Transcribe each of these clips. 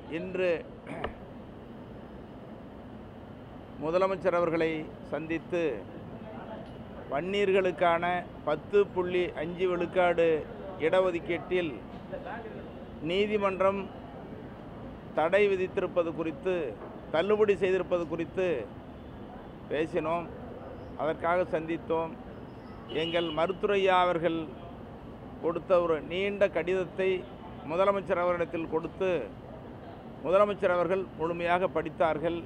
இன்று முதலமைச்சர் அவர்களை சந்தித்து வன்னீர்களுக்கான பத்து புள்ளி அஞ்சு விழுக்காடு இடஒதுக்கீட்டில் நீதிமன்றம் தடை விதித்திருப்பது குறித்து தள்ளுபடி செய்திருப்பது குறித்து பேசினோம் அதற்காக சந்தித்தோம் எங்கள் மருத்துரையா அவர்கள் கொடுத்த ஒரு நீண்ட கடிதத்தை முதலமைச்சர் அவரிடத்தில் கொடுத்து முதலமைச்சர் அவர்கள் முழுமையாக படித்தார்கள்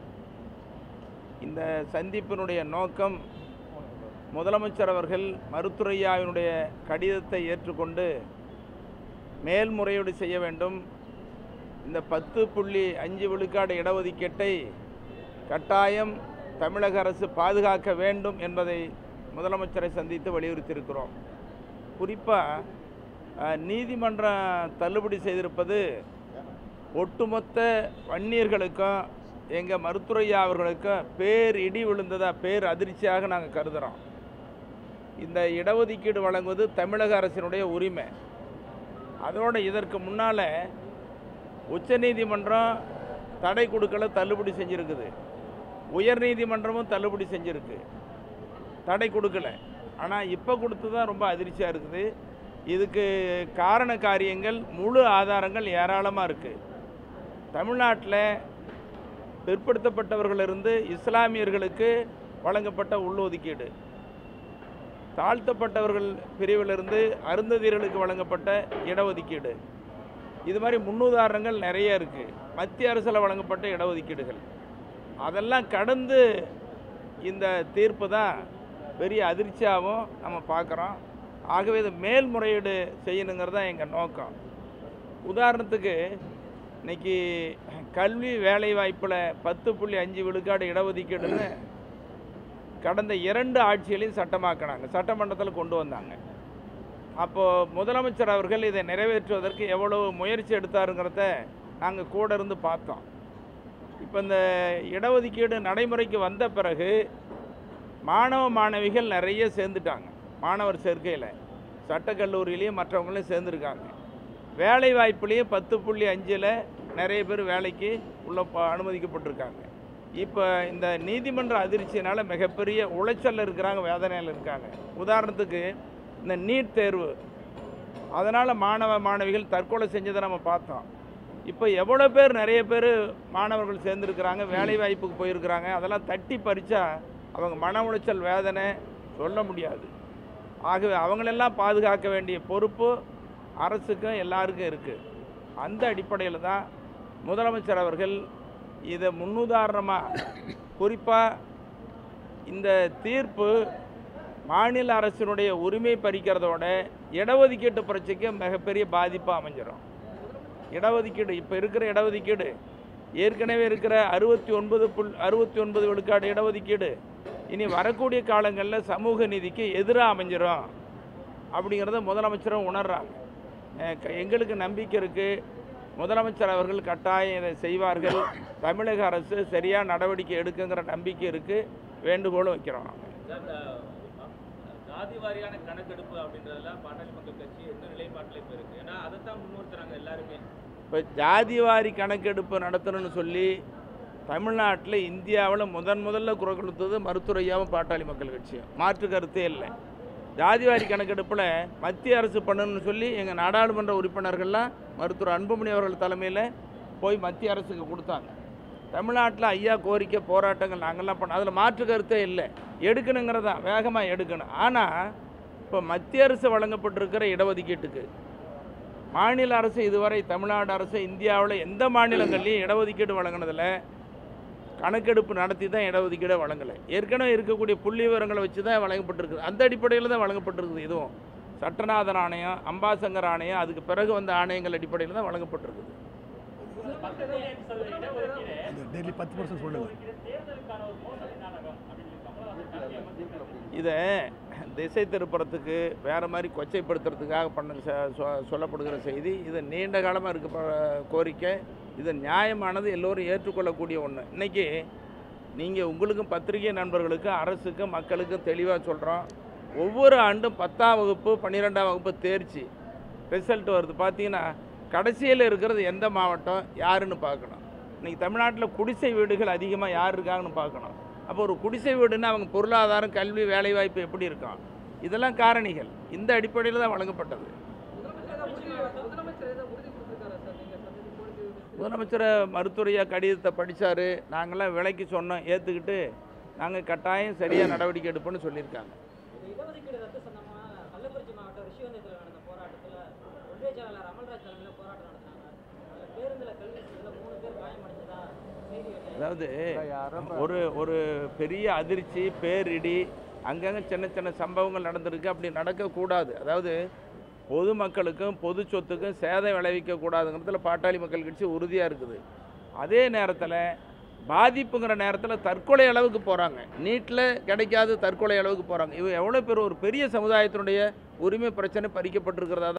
இந்த சந்திப்பினுடைய நோக்கம் முதலமைச்சர் அவர்கள் மருத்துரையாவினுடைய கடிதத்தை ஏற்றுக்கொண்டு மேல்முறையீடு செய்ய வேண்டும் இந்த பத்து புள்ளி அஞ்சு விழுக்காடு இடஒதுக்கீட்டை கட்டாயம் தமிழக அரசு பாதுகாக்க வேண்டும் என்பதை முதலமைச்சரை சந்தித்து வலியுறுத்தியிருக்கிறோம் குறிப்பாக நீதிமன்றம் தள்ளுபடி செய்திருப்பது ஒட்டுமொத்த வன்னியர்களுக்கும் எங்கள் மருத்துரையா அவர்களுக்கும் பேர் இடி விழுந்ததா பேர் அதிர்ச்சியாக நாங்கள் கருதுகிறோம் இந்த இடஒதுக்கீடு வழங்குவது தமிழக அரசினுடைய உரிமை அதோடு இதற்கு முன்னால் உச்சநீதிமன்றம் தடை கொடுக்கல தள்ளுபடி செஞ்சுருக்குது உயர்நீதிமன்றமும் தள்ளுபடி செஞ்சுருக்கு தடை கொடுக்கல ஆனால் இப்போ கொடுத்து தான் ரொம்ப அதிர்ச்சியாக இருக்குது இதுக்கு காரண காரியங்கள் முழு ஆதாரங்கள் ஏராளமாக இருக்குது தமிழ்நாட்டில் பிற்படுத்தப்பட்டவர்களிருந்து இஸ்லாமியர்களுக்கு வழங்கப்பட்ட உள்ளொதுக்கீடு தாழ்த்தப்பட்டவர்கள் பிரிவிலிருந்து அருந்ததியர்களுக்கு வழங்கப்பட்ட இடஒதுக்கீடு இது மாதிரி முன்னுதாரணங்கள் நிறைய இருக்குது மத்திய அரசில் வழங்கப்பட்ட இடஒதுக்கீடுகள் அதெல்லாம் கடந்து இந்த தீர்ப்பு தான் பெரிய அதிர்ச்சியாகவும் நம்ம பார்க்குறோம் ஆகவே இது மேல்முறையீடு செய்யணுங்கிறது தான் எங்கள் நோக்கம் உதாரணத்துக்கு இன்னைக்கு கல்வி வேலை வாய்ப்பில் பத்து புள்ளி அஞ்சு விழுக்காடு இடஒதுக்கீடுன்னு கடந்த இரண்டு ஆட்சிகளையும் சட்டமாக்கினாங்க சட்டமன்றத்தில் கொண்டு வந்தாங்க அப்போது முதலமைச்சர் அவர்கள் இதை நிறைவேற்றுவதற்கு எவ்வளவு முயற்சி எடுத்தாருங்கிறத நாங்கள் கூட இருந்து பார்த்தோம் இப்போ இந்த இடஒதுக்கீடு நடைமுறைக்கு வந்த பிறகு மாணவ மாணவிகள் நிறைய சேர்ந்துட்டாங்க மாணவர் சேர்க்கையில் சட்டக்கல்லூரியிலையும் மற்றவங்களையும் சேர்ந்துருக்காங்க வேலை வாய்ப்புலேயும் பத்து புள்ளி அஞ்சில் நிறைய பேர் வேலைக்கு உள்ள ப- அனுமதிக்கப்பட்டிருக்காங்க இப்போ இந்த நீதிமன்ற அதிர்ச்சியினால் மிகப்பெரிய உளைச்சலில் இருக்கிறாங்க வேதனையில் இருக்காங்க உதாரணத்துக்கு இந்த நீட் தேர்வு அதனால் மாணவ மாணவிகள் தற்கொலை செஞ்சதை நம்ம பார்த்தோம் இப்போ எவ்வளோ பேர் நிறைய பேர் மாணவர்கள் சேர்ந்துருக்கிறாங்க வேலை வாய்ப்புக்கு போயிருக்கிறாங்க அதெல்லாம் தட்டி பறிச்சா அவங்க மன உளைச்சல் வேதனை சொல்ல முடியாது ஆகவே அவங்களெல்லாம் பாதுகாக்க வேண்டிய பொறுப்பு அரசுக்கும் எல்லாருக்கும் இருக்குது அந்த அடிப்படையில் தான் முதலமைச்சர் அவர்கள் இதை முன்னுதாரணமாக குறிப்பாக இந்த தீர்ப்பு மாநில அரசினுடைய உரிமை பறிக்கிறதோட இடஒதுக்கீட்டு பிரச்சனைக்கு மிகப்பெரிய பாதிப்பாக அமைஞ்சிடும் இடஒதுக்கீடு இப்போ இருக்கிற இடஒதுக்கீடு ஏற்கனவே இருக்கிற அறுபத்தி ஒன்பது புல் அறுபத்தி ஒன்பது விழுக்காடு இடஒதுக்கீடு இனி வரக்கூடிய காலங்களில் சமூக நீதிக்கு எதிராக அமைஞ்சிரும் அப்படிங்கிறத முதலமைச்சரும் உணர்றாங்க அஹ் க- எங்களுக்கு நம்பிக்கை இருக்குது முதலமைச்சர் அவர்கள் கட்டாயம் இதை செய்வார்கள் தமிழக அரசு சரியாக நடவடிக்கை எடுக்குங்கிற நம்பிக்கை இருக்குது வேண்டுகோளும் வைக்கிறோம் நாங்கள் இந்த ஜாதி வாரியான கணக்கெடுப்பு அப்படின்றதுல பாட்டாளி மக்கள் கட்சி எந்த நிலைப்பாட்டில் இப்போ இருக்கு ஏன்னா அதை தான் முன்னிறுத்துறாங்க எல்லாருமே இப்போ ஜாதிவாரி கணக்கெடுப்பு நடத்தணும்னு சொல்லி தமிழ்நாட்டில் இந்தியாவில் முதன் முதல்ல குரல் கொடுத்தது மருத்துவரையாவும் பாட்டாளி மக்கள் கட்சியும் மாற்று கருத்தே இல்லை ஜாதிவாரி கணக்கெடுப்பில் மத்திய அரசு பண்ணணும்னு சொல்லி எங்கள் நாடாளுமன்ற உறுப்பினர்கள்லாம் மருத்துவர் அன்புமணி அவர்கள் தலைமையில் போய் மத்திய அரசுக்கு கொடுத்தாங்க தமிழ்நாட்டில் ஐயா கோரிக்கை போராட்டங்கள் நாங்கள்லாம் பண்ண அதில் மாற்று கருத்தே இல்லை எடுக்கணுங்கிறதா வேகமாக எடுக்கணும் ஆனால் இப்போ மத்திய அரசு வழங்கப்பட்டிருக்கிற இடஒதுக்கீட்டுக்கு மாநில அரசு இதுவரை தமிழ்நாடு அரசு இந்தியாவில் எந்த மாநிலங்கள்லையும் இடஒதுக்கீடு வழங்கினதில் கணக்கெடுப்பு நடத்தி தான் இடஒதுக்கீடை வழங்கலை ஏற்கனவே இருக்கக்கூடிய புள்ளி விவரங்களை வச்சு தான் வழங்கப்பட்டிருக்குது அந்த அடிப்படையில் தான் வழங்கப்பட்டிருக்குது இதுவும் சட்டநாதன் ஆணையம் அம்பாசங்கர் ஆணையம் அதுக்கு பிறகு வந்த ஆணையங்கள் அடிப்படையில் தான் வழங்கப்பட்டிருக்குது அந்த டெய்லி பத்து பர்சன்ட் சொல்லுங்கள் இதை திசை திருப்புறத்துக்கு வேறு மாதிரி கொச்சைப்படுத்துறதுக்காக பண்ண ச- சொ- சொல்லப்படுகிற செய்தி இது நீண்ட காலமாக இருக்க கோரிக்கை இது நியாயமானது எல்லோரும் ஏற்றுக்கொள்ளக்கூடிய ஒன்று இன்றைக்கி நீங்கள் உங்களுக்கும் பத்திரிகை நண்பர்களுக்கும் அரசுக்கும் மக்களுக்கும் தெளிவாக சொல்கிறோம் ஒவ்வொரு ஆண்டும் பத்தாம் வகுப்பு பன்னிரெண்டாம் வகுப்பு தேர்ச்சி ரிசல்ட் வருது பார்த்தீங்கன்னா கடைசியில் இருக்கிறது எந்த மாவட்டம் யாருன்னு பார்க்கணும் இன்னைக்கு தமிழ்நாட்டில் குடிசை வீடுகள் அதிகமாக யார் இருக்காங்கன்னு பார்க்கணும் அப்போ ஒரு குடிசை வீடுன்னா அவங்க பொருளாதாரம் கல்வி வேலைவாய்ப்பு எப்படி இருக்கும் இதெல்லாம் காரணிகள் இந்த அடிப்படையில் தான் வழங்கப்பட்டது முதலமைச்சரை மருத்துவரையா கடிதத்தை படித்தார் நாங்களாம் விலைக்கு சொன்னோம் ஏற்றுக்கிட்டு நாங்கள் கட்டாயம் சரியாக நடவடிக்கை எடுப்போம்னு சொல்லியிருக்காங்க இந்த இடஒதுக்கீடு ரத்து சம்பந்தமா கள்ளக்குறிச்சி மாவட்டம் ரிஷிவந்தத்தில் நடந்த போராட்டத்தில் ஒன்றிய செயலாளர் அமல்ராஜ் தலைமையில் போராட்டம் நடத்தினாங்க அதில் பேருந்தில் கல்வி செஞ்சதில் மூணு பேர் காயமடைஞ்சதா செய்தி வெளியாகி அதாவது ஒரு ஒரு பெரிய அதிர்ச்சி பேரிடி அங்கங்கே சின்ன சின்ன சம்பவங்கள் நடந்திருக்கு அப்படி நடக்கக்கூடாது அதாவது பொதுமக்களுக்கும் பொது சொத்துக்கும் சேதம் விளைவிக்கக்கூடாதுங்கிறதுல பாட்டாளி மக்கள் கட்சி உறுதியாக இருக்குது அதே நேரத்தில் பாதிப்புங்கிற நேரத்தில் தற்கொலை அளவுக்கு போகிறாங்க நீட்டில் கிடைக்காத தற்கொலை அளவுக்கு போகிறாங்க இவ எவ்வளோ பேர் ஒரு பெரிய சமுதாயத்தினுடைய உரிமை பிரச்சனை பறிக்கப்பட்டிருக்கிறதா